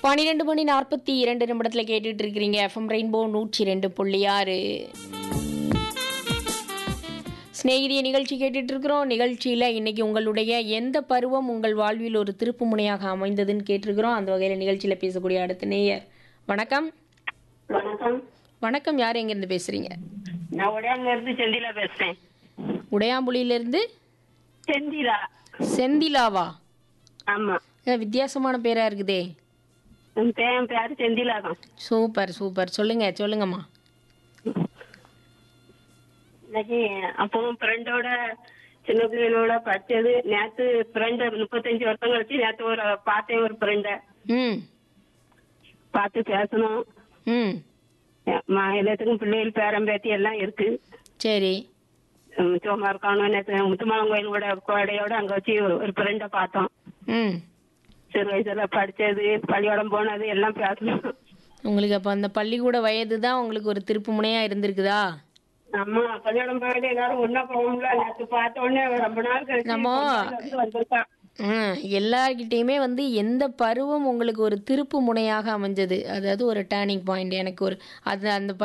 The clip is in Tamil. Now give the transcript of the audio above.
பன்னிரெண்டு மணி நாற்பத்தி இரண்டு நிமிடத்தில் கேட்டுட்டு இருக்கிறீங்க எஃப்எம் ரெயின்போ நூற்றி ரெண்டு புள்ளி ஆறு சிநேகிதிய நிகழ்ச்சி கேட்டுட்டு இருக்கிறோம் நிகழ்ச்சியில் இன்னைக்கு உங்களுடைய எந்த பருவம் உங்கள் வாழ்வில் ஒரு திருப்பு முனையாக அமைந்ததுன்னு கேட்டிருக்கிறோம் அந்த வகையில் நிகழ்ச்சியில் பேசக்கூடிய அடுத்த நேயர் வணக்கம் வணக்கம் வணக்கம் யார் எங்கேருந்து பேசுகிறீங்க நான் உடையாங்க இருந்து செந்திலா பேசுறேன் உடையாம்புலியிலேருந்து செந்திலா செந்திலாவா ஆமா ஏன் வித்தியாசமான பேராக இருக்குதே என் பேன் பேரு செந்திலா தான் சூப்பர் சூப்பர் சொல்லுங்க சொல்லுங்கம்மா இன்னைக்கு அப்பவும் ஃப்ரெண்டோட சின்ன பிள்ளைகளோட படிச்சது நேத்து ஃப்ரெண்டு முப்பத்தஞ்சு வருஷம் கழிச்சு நேத்து ஒரு பார்த்தேன் ஒரு ஃப்ரெண்ட ம் பார்த்து பேசணும் ம் ம- எல்லாத்துக்கும் பிள்ளைகள் பேரன் பேத்தி எல்லாம் இருக்கு சரி உம் சோமா இருக்கணும் நேத்து முத்துமாலம் கோயிலோட கோடையோட அங்க வச்சு ஒரு ஃப்ரெண்ட பார்த்தோம் ம் சிறு வயசுல படிச்சது பள்ளியோடம் போனது எல்லாம் பேசணும் உங்களுக்கு அப்போ அந்த பள்ளிக்கூட வயது தான் உங்களுக்கு ஒரு திருப்பு முனையாக இருந்திருக்குதா ஆமா பள்ளியோடம் போயிட்டு எல்லாரும் ஒன்னா போவோம்ல நேத்து பார்த்த உடனே ரொம்ப நாள் கழிச்சு நம்ம- கொஞ்ச நாள் வந்து வந்திருக்கான் ம் எல்லார்கிட்டேயுமே வந்து எந்த பருவம் உங்களுக்கு ஒரு திருப்பு முனையாக அமைஞ்சது அதாவது ஒரு டேர்னிங் பாயிண்ட் எனக்கு ஒரு அது அந்த